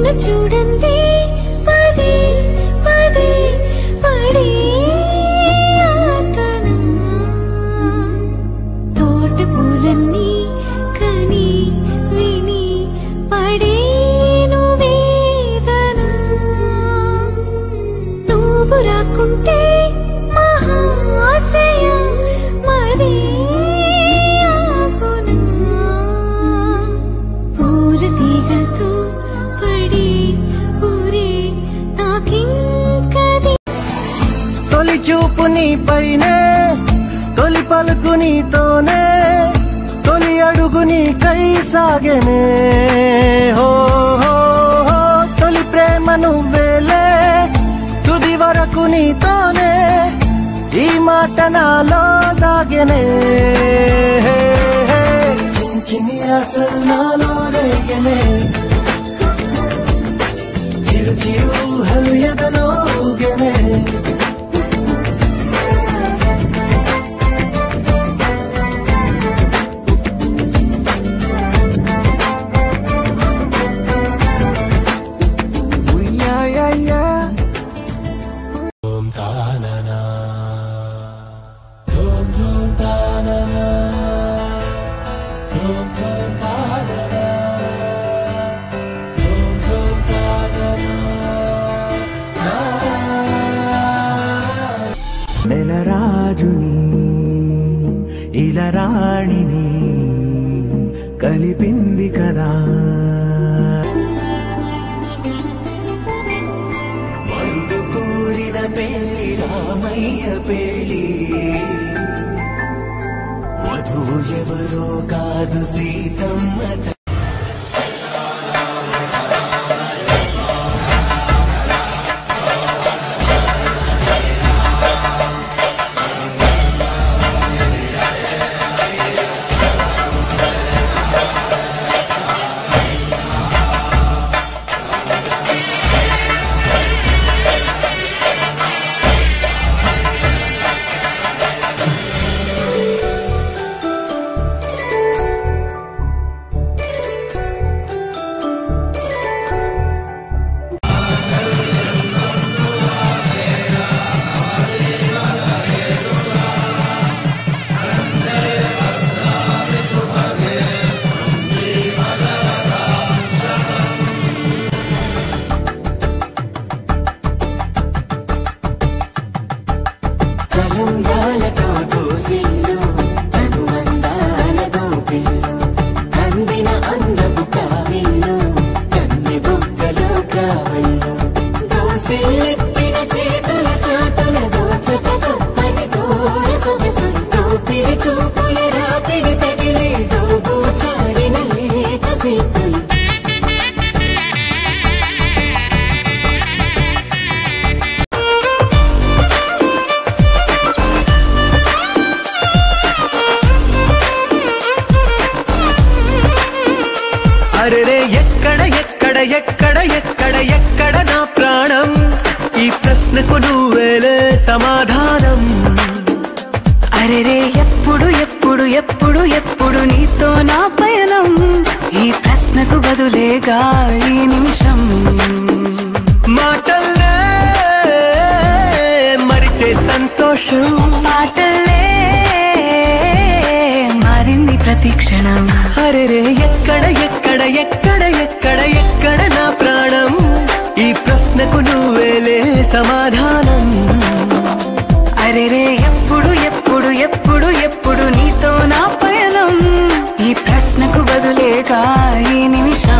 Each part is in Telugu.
నన్ను చూడండి పదే పదే పడే ఆతన తోట పూలన్నీ కని విని పడేను వేదన నువ్వు రాకుంటే మహాశయ మరే ఆగునా పూల తీగతో పడి ఊరే నాకింకది తొలి చూపు నీ పైనే తొలి పలుకు నీతోనే తొలి అడుగు నీ కై సాగెనే హో హో హో తొలి ప్రేమ నువ్వేలే తుది వరకు నీతోనే ఈ మాట నాలో దాగెనే హే, హే. చిన్ని చిన్ని అసలు నాలో రేగెనే చిరు చిరు హలు ఎదలో ఊగెనే Yeah, yeah, yeah. Dum ta na na. Dum dum ta na na. Dum dum ta na na. Dum dum ta na na. నెలరాజుని ఇలరాణిని కలిపింది కదా మందు కోరిన పెళ్లి రామయ్య పెళ్లి వధువు ఎవరో కాదు సీతమ్మ త- కలంగాలతో దోసిల్లు అనువందాలతో పిల్లు అందిన అందపు కావిల్లు కన్నె బొక్కలో కావళ్ళు దోసిల్లెత్తిన చేతుల చాటుల దోచక తప్పని దూర సొగసు దోపిడి చూపుల రాపిడి తగిలి దోబూచాడిన లేత సీపులు అరెరే ఎక్కడ ఎక్కడ ఎక్కడ ఎక్కడ ఎక్కడ నా ప్రాణం ఈ ప్రశ్నకు నువ్వేలే సమాధానం అరెరే ఎప్పుడు ఎప్పుడు ఎప్పుడు ఎప్పుడు నీతో నా పయనం ఈ ప్రశ్నకు బదులేగా ఈ నిమిషం మాటల్లే మరిచే సంతోషం పాటలే మారింది ప్రతి క్షణం అరెరే ఎక్కడ ఎక్కడ ఎక్కడ ఎక్కడ ఎక్కడ నా ప్రాణం ఈ ప్రశ్నకు నువ్వేలే సమాధానం అరెరే ఎప్పుడు ఎప్పుడు ఎప్పుడు ఎప్పుడు నీతో నా పయనం ఈ ప్రశ్నకు బదులేగా ఈ నిమిషం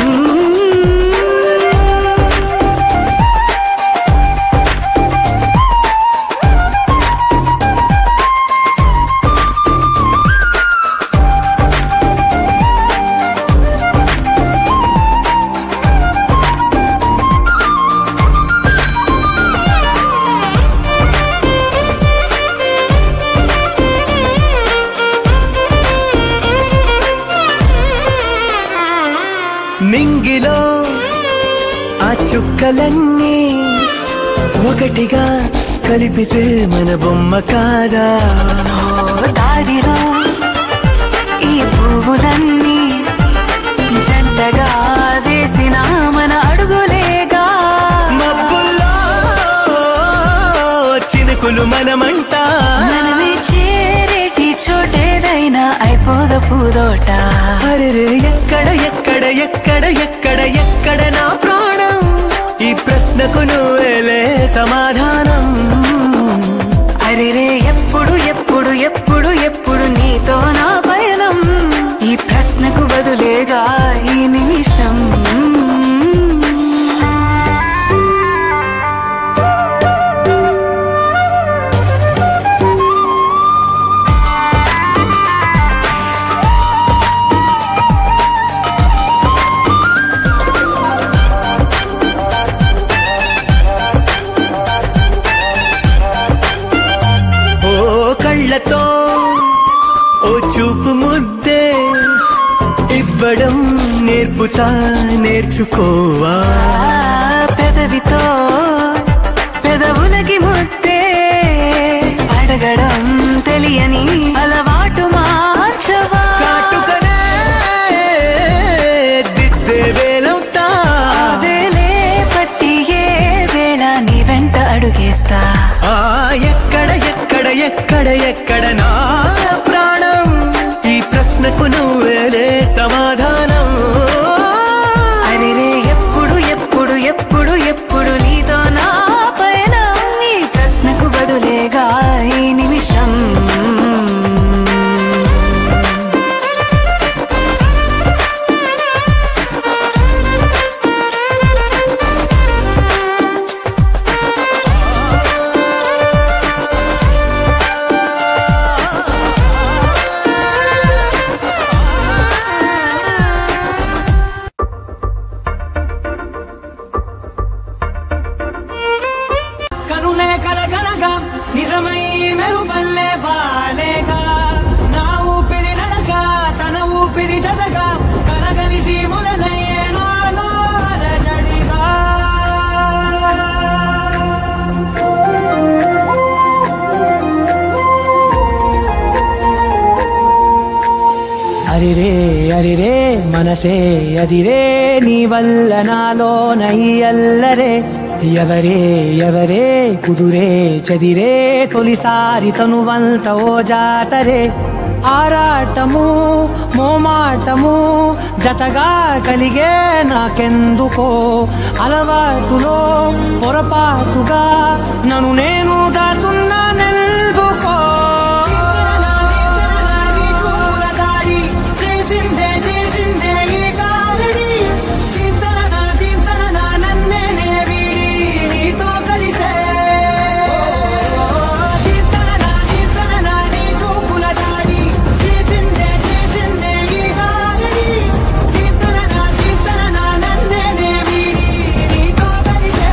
నింగిలో ఆ చుక్కలన్నీ ఒకటిగా కలిపితే మన బొమ్మ కాదా ఓ దారిలో ఈ పువ్వులన్నీ జంటగా వేసిన మన అడుగు అరే ఎక్కడ ఎక్కడ ఎక్కడ ఎక్కడ ఎక్కడ నా ప్రాణం ఈ ప్రశ్నకు నువ్వేలే సమాధానం అరెరే ఎప్పుడు ఎప్పుడు ఎప్పుడు ఎప్పుడు నీతో నా పయనం ఈ ప్రశ్నకు బదులేగా ఈ నిమిషం ఓ కళ్ళతో ఓ చూపు ముద్దే ఇవ్వడం నేర్పుతా నేర్చుకోవా ఆ పెదవితో పెదవులకి ముద్దే అడగడం తెలియని అలవాటు మార్చవా కాటుకనే దిద్దే వేలవుతా అదేలే పట్టి ఏ వేళ నీ వెంట అడుగేస్తా ఆ ఎక్కడ ఎక్కడ ఎక్కడ ఎక్కడ నా ప్రాణం ఈ ప్రశ్నకు నువ్వేలే సమాధానం అరెరే ఎప్పుడు ఎప్పుడు ఎప్పుడు ఎప్పుడు నీతో నా పైన ఈ ప్రశ్నకు బదులేగా ఈ నిమిషం కనులే కలగనగా నిజమై మెరుపల్లే వాలేగా నా ఊపిరి నడక తన ఊపిరి జడగా కలగలిసి మొదలయ్యే నాలో అలజడిగా అరిరే అరిరే మనసే అదిరే నీ వల్ల నాలో నయ్యల్లరే ఎవరే ఎవరే కుదురే చదిరే తొలిసారి తనువంత ఓ జాతరే ఆరాటము మోమాటము జతగా కలిగే నాకెందుకో అలవాటులో పొరపాటుగా నన్ను నేను దాచున్నానెందుకో చేసిందే చేసిందే ఈ కారడి చింతన చింతన నన్నే వీడి నీతో కలిసే చింతన చింతన నీ చూపుల దాడి చేసిందే చేసిందే ఈ కారడి చింతన చింతన నన్నే వీడి నీతో కలిసే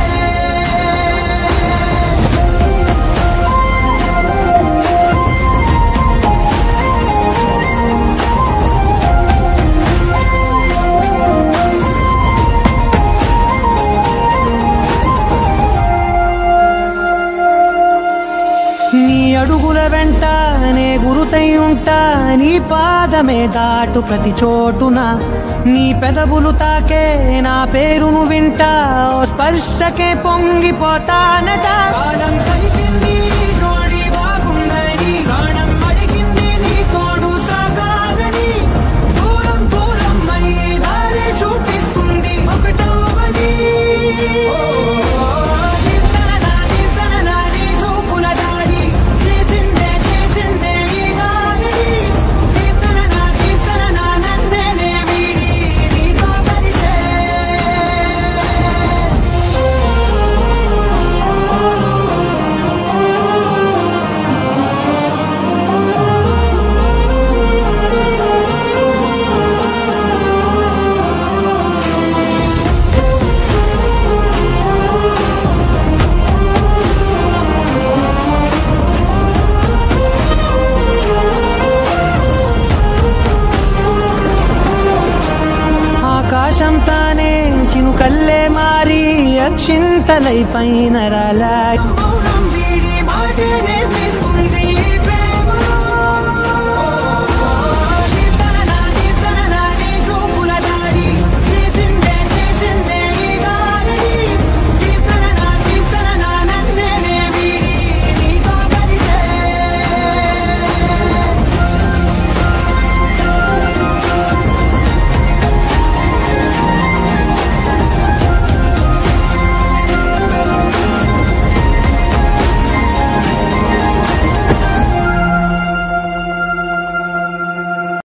నీ అడుగుల వెంట నే గురుతై ఉంటా నీ పాదమే దాటు ప్రతి చోటున నీ పెదవులు తాకే నా పేరును వింటా ఓ స్పర్శకే పొంగిపోతానట కాలం కలిపింది జోడి బాగుందని ప్రాణం అడిగింది నీ తోడు సాగాలని దూరం దూరం అయ్యే దారి చూపిస్తుంది ఒకటవని ఆకాశం తానే చినుకల్లే మారి అక్షింతలై పైన రాలా